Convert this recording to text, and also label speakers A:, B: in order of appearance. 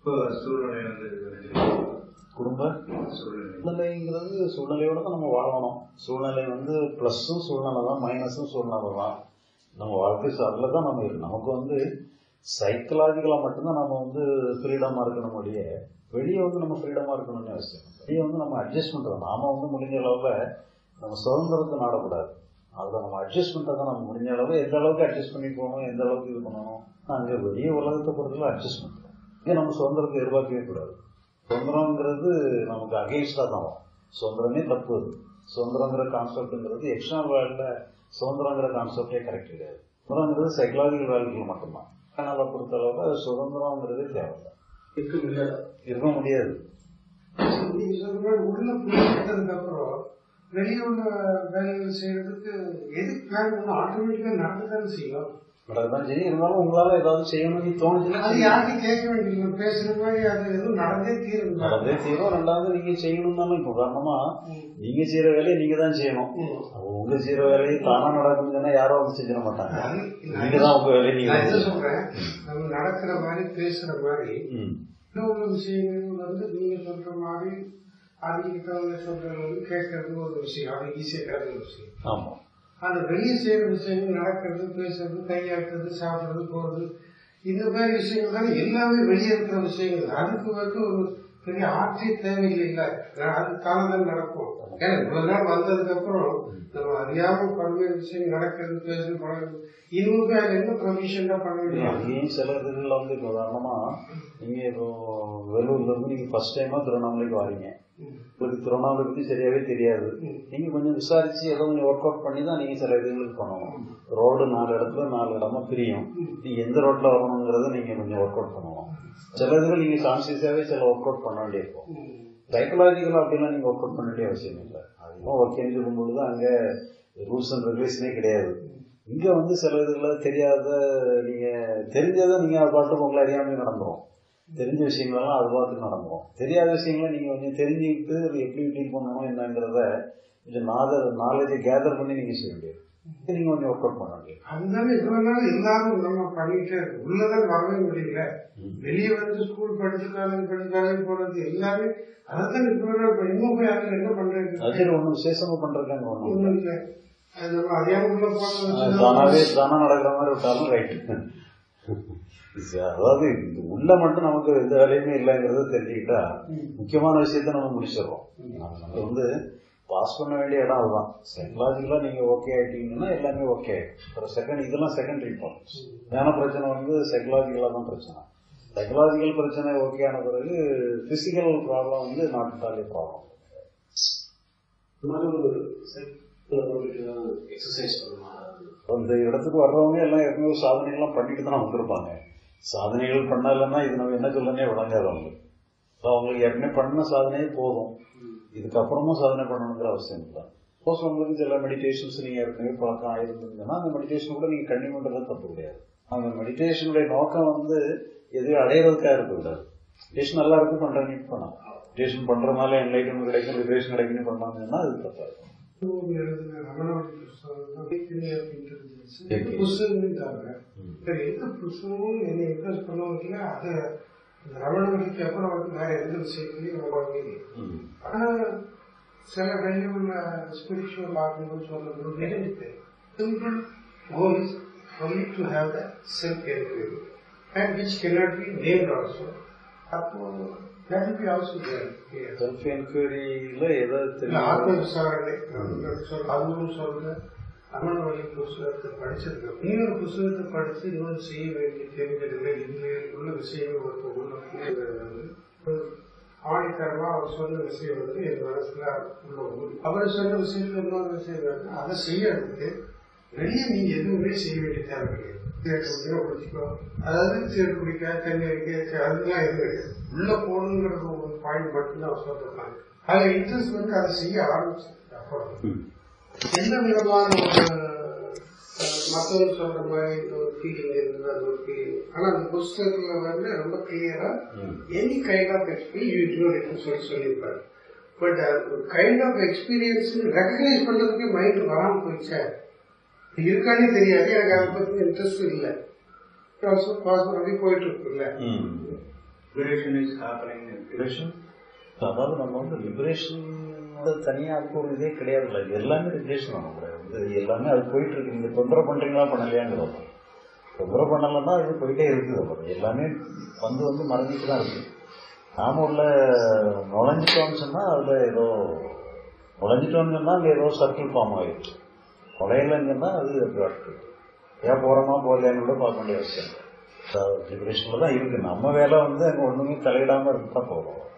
A: இப்போ சூழ்நிலை வந்து
B: குடும்ப
A: சூழ்நிலை
B: சூழ்நிலைங்கிறது சூழ்நிலையோட தான் நம்ம வாழணும் சூழ்நிலை வந்து ப்ளஸ்ஸும் சூழ்நிலை தான் மைனஸும் சூழ்நிலை தான் நம்ம வாழ்க்கை அதில் தான் நம்ம இருக்கு நமக்கு வந்து சைக்கலாஜிக்கலாக மட்டும்தான் நம்ம வந்து ஃப்ரீடமாக இருக்கணும் ஒழிய வெளியே வந்து நம்ம ஃப்ரீடமாக இருக்கணும்னு அவசியம் வெளியே வந்து நம்ம அட்ஜஸ்ட் பண்ணுறது நாம வந்து முடிஞ்ச அளவில் நம்ம சுதந்திரத்தை நாடக்கூடாது அதில் நம்ம அட்ஜஸ்ட்மெண்ட்டை தான் நம்ம முடிஞ்ச அளவு எந்த அளவுக்கு அட்ஜஸ்ட் பண்ணி போகணும் எந்த அளவுக்கு இது பண்ணணும் அங்கே வெளியே உலகத்தை பொறுத்தவரை அட்ஜஸ்ட் பண்ணுறோம் இங்கே நம்ம சுதந்திரத்தை எதிர்பார்க்கவே கூடாது சுதந்திரங்கிறது நமக்கு அகெயின்ஸ்டாக தான் வரும் சுதந்திரமே தப்பு அது சுதந்திரங்கிற கான்செப்ட்ங்கிறது எக்ஸ்டர்னல் வேர்ல்டில் சுதந்திரங்கிற கான்செப்டே கரெக்ட் கிடையாது சுதந்திரங்கிறது சைக்கலாஜிக்கல் வேல்யூல மட்டும்தான் ஆனால் அதை பொறுத்தளவில் சுதந்திரங்கிறதே தேவையில்லை
C: இருக்க முடியாது
B: இருக்க முடியாது
D: நீங்க சொல்ற மாதிரி உள்ள புரிஞ்சுக்கிட்டதுக்கு அப்புறம் வெளியே உள்ள வேலைகள் செய்யறதுக்கு எதுக்கு பிளான் பண்ண ஆட்டோமேட்டிக்கா நடந்துதானே செய்யும்
B: நடக்கதான் செய்யும் இருந்தாலும் உங்களால் ஏதாவது செய்யணும்னு தோணுச்சுன்னா
D: அது யாருக்கும் கேட்க வேண்டியதில்லை பேசுற மாதிரி அது எதுவும் நடந்தே தீரும்
B: நடந்தே தீரும் ரெண்டாவது நீங்க செய்யணும்னாலும் இப்போ உதாரணமா நீங்க செய்யற வேலையை நீங்க தான் செய்யணும் அப்போ உங்க செய்யற வேலையை தானா நடக்குதுன்னா யாரும் வந்து செஞ்சிட மாட்டாங்க நீங்க தான் உங்க வேலையை நீங்க
D: நான்
B: தான்
D: என்ன
B: செய்யணும்.
D: சொல்றேன் நம்ம நடக்கிற மாதிரி பேசுற மாதிரி
B: ம்.
D: இன்னொரு விஷயங்கள் வந்து நீங்க சொல்ற மாதிரி அறிஞ்சுக்கிட்டவங்க சொல்றது வந்து கேட்கறது ஒரு விஷயம் அது ஈஸியா கிடக்கிற விஷயம்
B: ஆமா
D: அந்த வெளியே செய்யற விஷயங்கள் நடக்கிறது பேசுறது கையாட்டுறது சாப்பிடுறது போறது இந்த மாதிரி விஷயங்கள் தானே எல்லாமே வெளியே இருக்கிற விஷயங்கள் அதுக்கு வந்து ஒரு பெரிய ஆட்சி தேவையில்லை இல்ல அது தானதான் நடக்கும் ஏன்னா இவ்வளவு நாள் வந்ததுக்கு அப்புறம் நம்ம அறியாம பல்வேறு விஷயங்கள் நடக்கிறது பேசுறது பழகிறது இன்னும் அதுல என்ன ப்ரொவிஷன் தான் பண்ண முடியும்
B: அங்கேயும் சில இதுல வந்து இப்போ உதாரணமா நீங்க இப்போ வெள்ளூர்ல இருந்து நீங்க ஃபர்ஸ்ட் டைமா திருவண்ணாமலைக்கு வாரீங்க உங்களுக்கு திருவண்ணாமலை பத்தி சரியாவே தெரியாது நீங்க கொஞ்சம் விசாரிச்சு ஏதோ கொஞ்சம் ஒர்க் அவுட் பண்ணி தான் நீங்க சில இதுங்களுக்கு பண்ணணும் ரோடு நாலு இடத்துல நாலு இடமா பிரியும் நீங்க எந்த ரோட்ல வரணுங்கிறத நீங்க கொஞ்சம் ஒர்க் அவுட் பண்ணணும் சில இதுல நீங்க கான்சியஸாவே சில ஒர்க் அவுட் பண்ண வேண்டியிருக்கும் சைக்கலாஜிக்கலா அப்படிலாம் நீங்க ஒர்க் அவுட் பண்ண வேண்டிய அவசியம் இல்லை அதிகமாக ஒர்க் சொல்லும் பொழுது அங்க ரூல்ஸ் அண்ட் ரெகுலேஷனே கிடையாது இங்க வந்து சில இதுல தெரியாத நீங்க தெரிஞ்சதை நீங்க அது பாட்டுக்கு உங்களை அறியாமலே நடந்துரும் தெரிஞ்ச விஷயங்களெல்லாம் அது பாட்டுக்கு நடந்துரும் தெரியாத விஷயங்களை நீங்க கொஞ்சம் தெரிஞ்சுக்கிட்டு அது எப்படி டீல் பண்ணணும் என்னங்கிறத கொஞ்சம் நாலேஜை கேதர் பண்ணி நீங்க செய்ய வேண்டியது நீங்க கொஞ்சம் ஒர்க் அவுட் பண்ண வேண்டியது
D: அதுதானே இவ்வளவு நாள் எல்லாரும் நம்ம பண்ணிட்டே இருக்கு உள்ளதான் வரவே முடியல வெளியே வந்து ஸ்கூல் படிச்சு காலேஜ் படிச்சு காலேஜ் போறது எல்லாமே அதான் இவ்வளவு நாள் இப்ப இன்னும் போய் அதுல என்ன பண்றது
B: அது ஒன்றும் விசேஷமா பண்றதுக்காங்க ஒன்றும்
D: ஒண்ணும் இல்ல அது நம்ம அறியாமக்குள்ள போறது
B: தானாவே தானா நடக்கிற மாதிரி விட்டாலும் ரைட்டு அதாவது இது உள்ள மட்டும் நமக்கு எந்த வேலையுமே இல்லைங்கிறத தெரிஞ்சுக்கிட்டா முக்கியமான விஷயத்த நம்ம முடிச்சிடுறோம் நம்ம வந்து பாஸ் பண்ண வேண்டிய இடம் அதுதான் சைக்கலாஜிக்கலா நீங்க ஓகே ஆயிட்டீங்கன்னா எல்லாமே ஓகே ஆயிடும் செகண்ட் இதெல்லாம் செகண்டரி ப்ராப்ளம்ஸ் ஞான பிரச்சனை வந்து சைக்கலாஜிக்கலா தான் பிரச்சனை சைக்கலாஜிக்கல் பிரச்சனை ஓகே ஆன பிறகு பிசிக்கல் ப்ராப்ளம் வந்து நாட் டாலி ப்ராப்ளம்
C: இந்த மாதிரி ஒரு எக்ஸசைஸ் பண்ணலாம்
B: அந்த இடத்துக்கு வர்றவங்க எல்லாம் ஏற்கனவே சாதனைகள்லாம் பண்ணிட்டு தான் வந்திருப்பாங்க சாதனைகள் பண்ணலன்னா இது நம்ம என்ன சொல்லனே விளங்காது அவங்களுக்கு So, அவங்களுக்கு ஏற்கனவே பண்ண சாதனையே போதும் இதுக்கப்புறமும் சாதனை பண்ணணுங்கிற அவசியம் இல்லை சப்போஸ் உங்களுக்கு சில மெடிடேஷன்ஸ் நீங்க ஏற்கனவே பழக்கம் ஆயிருந்தீங்கன்னா அந்த மெடிடேஷன் கூட நீங்க கண்டினியூ பண்றது தப்பு கிடையாது அந்த மெடிடேஷனுடைய நோக்கம் வந்து எதையும் அடையிறதுக்காக இருக்கக்கூடாது மெடிடேஷன் நல்லா இருக்கும் பண்றேன்னு பண்ணலாம் மெடிடேஷன் பண்றதுனால என்லைட்மெண்ட் கிடைக்கும் லிபரேஷன் கிடைக்கும்னு பண்ணாங்கன்னா அது தப்பா இருக்கும்
D: எழுதின ரமணோட புஸ்தகம் தான் Awakening of Intelligence.
B: Okay.
D: இந்த புஸ்தகமே தவிர வேற எந்த புஸ்தகமும் என்னை இன்ட்ரெஸ்ட் பண்ண வைக்கல அதை இந்த ரமண மகிழ்ச்சி அப்புறம் வந்து வேற எந்த விஷயத்துலையும் நான் வாங்கல
B: ம்.
D: ஆனா சில வெளியே உள்ள ஸ்பிரிச்சுவல் ஆர்குமெண்ட் சொல்றது எனக்கு simple goal is only to have the self enquiry and which cannot be named also அப்போ that will be also there here.
B: Self என்கொயரியில எதை
D: இல்ல,
B: தெரியும்
D: ஆத்ம விசாரணை சொல் அதுவும் சொல்ற ரமண வழி புஸ்தகத்தை படிச்சிருக்கேன் இன்னொரு புஸ்தகத்தை படிச்சு இன்னொரு செய்ய வேண்டிய தேவைகள் இல்லை உள்ள விஷயங்கள் ஒரு உள்ள புரியுது ஆணித்தரமா அவர் சொன்ன விஷயம் வந்து என் மனசுல உள்ள ஊறி. அவர் சொன்ன விஷயத்துல இன்னொரு விஷயம் இருக்கு அதை செய்யறதுக்கு வெளியே நீங்க எதுவுமே செய்ய வேண்டிய தேவை கிடையாது சிகரெட் குடிக்கணும் குடிச்சிக்கோ அதாவது சிகரெட் குடிக்க தண்ணி அடிக்க அதெல்லாம் எதுவும் கிடையாது உள்ள போகணுங்கிறது ஒரு பாயிண்ட் மட்டும்தான் அவர் சொல்றாங்க அதுல இன்ட்ரெஸ்ட் வந்து அதை செய்ய ஆரம்பிச்சது அப்புறம் எந்த விதமான ஒரு மற்றவங்க சொல்ற மாதிரி ஒரு ஃபீலிங் இருந்தது அது ஒரு ஃபீலிங் ஆனா அந்த புஸ்தகத்துல வந்து ரொம்ப கிளியரா any kind of experience you ignore இட்னு சொல்லி சொல்லியிருப்பாரு but kind of experience recognise பண்றதுக்கு மைண்ட் வராம போயிடுச்சா இது இருக்கானே தெரியாது எனக்கு அதை பத்தி இன்ட்ரெஸ்ட் இல்லை ஆல்சோ பாசிபிள் அப்படி போயிட்டு இருக்குல்ல
B: ம்.
A: liberation is happening.
B: லிபரேஷன் அதாவது நம்ம வந்து லிபரேஷன் தனியாக அதுக்கு ஒரு இதே கிடையாது இல்லை இது எல்லாமே லிபரேஷன் நம்ம கிடையாது இது எல்லாமே அது போயிட்டு இருக்கு நீங்க தொந்தரவு பண்றீங்களா பண்ணலையாங்கிறது தொந்தரவு பண்ணலன்னா இது போயிட்டே இருக்குது அப்புறம் எல்லாமே வந்து வந்து மறைஞ்சிட்டு தான் இருக்கு நாம உள்ள நுழைஞ்சிட்டோம்னு சொன்னா அதுல ஏதோ நுழைஞ்சிட்டோம்னு சொன்னா அங்க ஏதோ சர்க்கிள் ஃபார்ம் ஆயிடுச்சு நுழையலன்னு சொன்னா அது அப்படி ஏன் போறோமா போகலையான்னு கூட பார்க்க வேண்டிய அவசியம் லிபரேஷன்ல தான் இருக்கு நம்ம வேலை வந்து அங்க ஒண்ணுமே தலையிடாம இருந்து தான் போறோம்